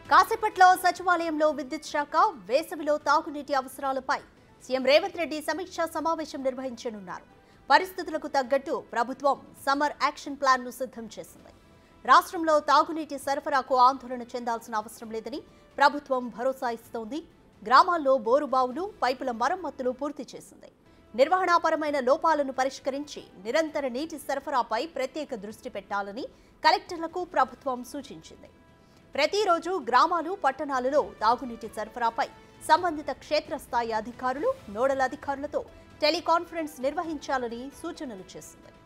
కాసేపట్లో సచివాలయంలో విద్యుత్ శాఖ వేసవిలో తాగునీటి అవసరాలపై సీఎం రేవంత్ రెడ్డి సమీక్షా సమావేశం నిర్వహించనున్నారు పరిస్థితులకు తగ్గట్టు ప్రభుత్వం సమ్మర్ యాక్షన్ ప్లాన్ను సిద్ధం చేసింది రాష్ట్రంలో తాగునీటి సరఫరాకు ఆందోళన చెందాల్సిన అవసరం లేదని ప్రభుత్వం భరోసా ఇస్తోంది గ్రామాల్లో బోరుబావులు పైపుల మరమ్మతులు పూర్తి చేసింది నిర్వహణాపరమైన లోపాలను పరిష్కరించి నిరంతర నీటి సరఫరాపై ప్రత్యేక దృష్టి పెట్టాలని కలెక్టర్లకు ప్రభుత్వం సూచించింది ప్రతిరోజు గ్రామాలు పట్టణాలలో తాగునీటి సరఫరాపై సంబంధిత క్షేత్రస్థాయి అధికారులు నోడల్ అధికారులతో టెలికాన్ఫరెన్స్ నిర్వహించాలని సూచనలు చేసింది